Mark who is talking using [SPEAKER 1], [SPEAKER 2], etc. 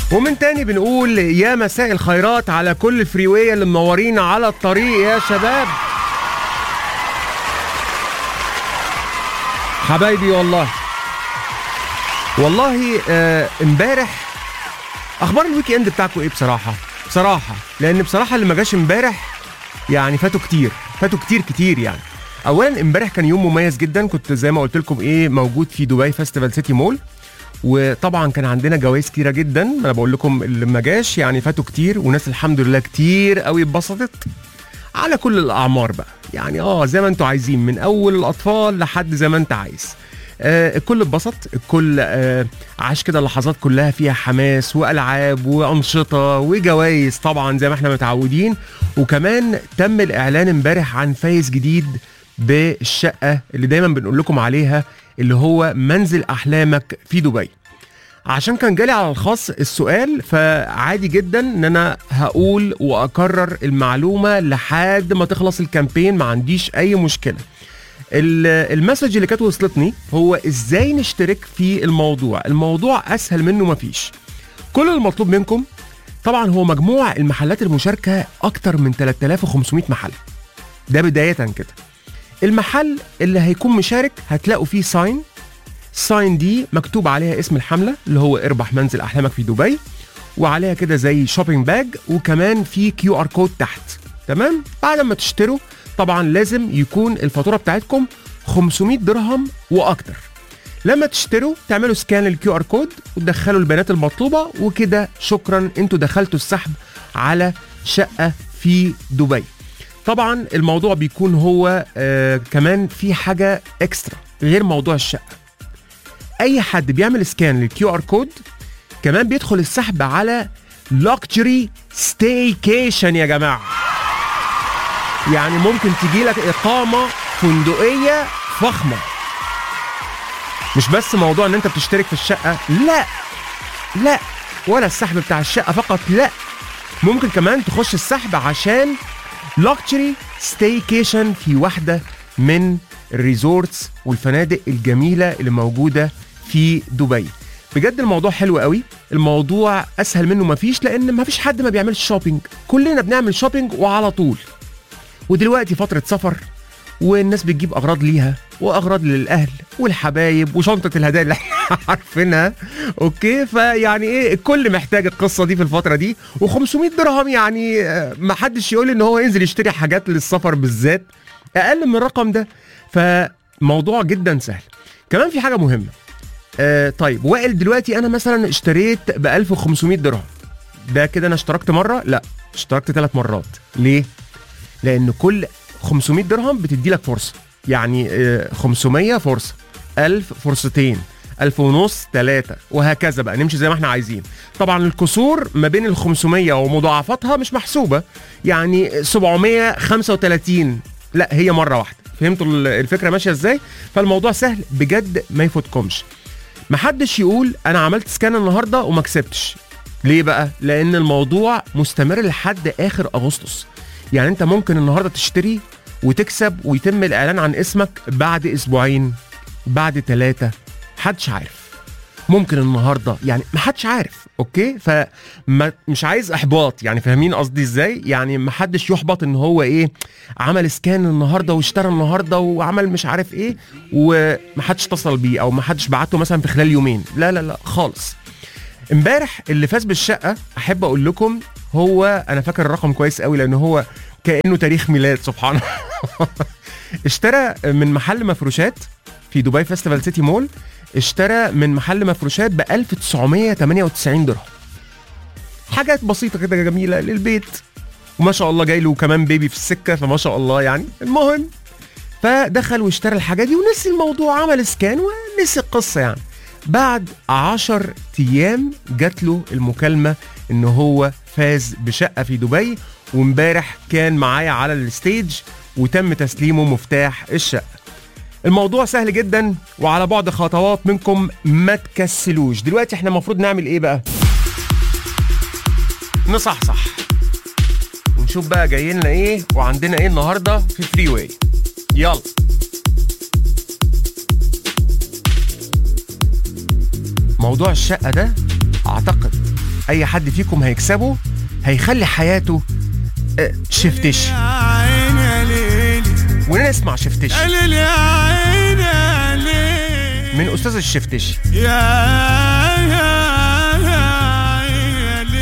[SPEAKER 1] ومن تاني بنقول يا مساء الخيرات على كل الفريوية اللي منورين على الطريق يا شباب حبايبي والله والله آه، امبارح اخبار الويك اند بتاعكم ايه بصراحه بصراحه لان بصراحه اللي ما جاش امبارح يعني فاتوا كتير فاتوا كتير كتير يعني اولا امبارح كان يوم مميز جدا كنت زي ما قلت لكم ايه موجود في دبي فيستيفال سيتي مول وطبعا كان عندنا جوائز كتيره جدا انا بقول لكم اللي ما جاش يعني فاتوا كتير وناس الحمد لله كتير قوي اتبسطت على كل الاعمار بقى يعني اه زي ما انتوا عايزين من اول الاطفال لحد زي ما انت عايز آه الكل اتبسط الكل آه عاش كده لحظات كلها فيها حماس والعاب وانشطه وجوائز طبعا زي ما احنا متعودين وكمان تم الاعلان امبارح عن فايز جديد بالشقه اللي دايما بنقول لكم عليها اللي هو منزل احلامك في دبي عشان كان جالي على الخاص السؤال فعادي جدا ان انا هقول واكرر المعلومه لحد ما تخلص الكامبين ما عنديش اي مشكله ال- المسج اللي كانت وصلتني هو ازاي نشترك في الموضوع الموضوع اسهل منه مفيش كل المطلوب منكم طبعا هو مجموع المحلات المشاركه اكتر من 3500 محل ده بدايه كده المحل اللي هيكون مشارك هتلاقوا فيه ساين ساين دي مكتوب عليها اسم الحمله اللي هو اربح منزل احلامك في دبي وعليها كده زي شوبينج باج وكمان في كيو ار كود تحت تمام بعد ما تشتروا طبعا لازم يكون الفاتوره بتاعتكم 500 درهم واكتر لما تشتروا تعملوا سكان للكيو ار كود وتدخلوا البيانات المطلوبه وكده شكرا انتوا دخلتوا السحب على شقه في دبي طبعا الموضوع بيكون هو آه كمان في حاجه اكسترا غير موضوع الشقه اي حد بيعمل سكان للكيو ار كود كمان بيدخل السحب على لوكجري ستيكيشن يا جماعه يعني ممكن تجي لك اقامه فندقيه فخمه مش بس موضوع ان انت بتشترك في الشقه لا لا ولا السحب بتاع الشقه فقط لا ممكن كمان تخش السحب عشان لوكجري ستيكيشن في واحده من الريزورتس والفنادق الجميله اللي موجوده في دبي بجد الموضوع حلو قوي الموضوع اسهل منه مفيش لان مفيش حد ما بيعملش شوبينج كلنا بنعمل شوبينج وعلى طول ودلوقتي فتره سفر والناس بتجيب اغراض ليها واغراض للاهل والحبايب وشنطه الهدايا اللي احنا عارفينها اوكي فيعني ايه الكل محتاج القصه دي في الفتره دي و500 درهم يعني آه، ما حدش يقول ان هو ينزل يشتري حاجات للسفر بالذات اقل من الرقم ده فموضوع جدا سهل كمان في حاجه مهمه آه طيب وائل دلوقتي انا مثلا اشتريت ب 1500 درهم ده كده انا اشتركت مره لا اشتركت ثلاث مرات ليه لان كل 500 درهم بتدي لك فرصه يعني آه، 500 فرصه 1000 فرصتين 1000 ونص ثلاثة وهكذا بقى نمشي زي ما احنا عايزين طبعا الكسور ما بين ال 500 ومضاعفاتها مش محسوبة يعني 735 لا هي مرة واحدة فهمتوا ال- الفكرة ماشية ازاي فالموضوع سهل بجد ما يفوتكمش محدش يقول انا عملت سكان النهارده وما كسبتش ليه بقى لان الموضوع مستمر لحد اخر اغسطس يعني انت ممكن النهارده تشتري وتكسب ويتم الاعلان عن اسمك بعد اسبوعين بعد ثلاثة محدش عارف ممكن النهارده يعني محدش عارف اوكي فمش عايز احباط يعني فاهمين قصدي ازاي يعني محدش يحبط ان هو ايه عمل سكان النهارده واشترى النهارده وعمل مش عارف ايه ومحدش اتصل بيه او محدش بعته مثلا في خلال يومين لا لا لا خالص امبارح اللي فاز بالشقه احب اقول لكم هو انا فاكر الرقم كويس قوي لان هو كانه تاريخ ميلاد سبحان الله اشترى من محل مفروشات في دبي فيستيفال سيتي مول اشترى من محل مفروشات ب 1998 درهم حاجات بسيطه كده جميله للبيت وما شاء الله جاي له كمان بيبي في السكه فما شاء الله يعني المهم فدخل واشترى الحاجات دي ونسي الموضوع عمل سكان ونسي القصه يعني بعد عشر ايام جات له المكالمه ان هو فاز بشقه في دبي وامبارح كان معايا على الستيج وتم تسليمه مفتاح الشقه الموضوع سهل جدا وعلى بعد خطوات منكم ما تكسلوش دلوقتي احنا المفروض نعمل ايه بقى نصحصح ونشوف بقى جاي لنا ايه وعندنا ايه النهارده في فري واي يلا موضوع الشقه ده اعتقد اي حد فيكم هيكسبه هيخلي حياته آه، شفتش
[SPEAKER 2] يا عيني يا ليلي
[SPEAKER 1] ونسمع شفتش
[SPEAKER 2] يا ليلي يا عيني يا ليلي
[SPEAKER 1] من استاذ الشفتش
[SPEAKER 2] يا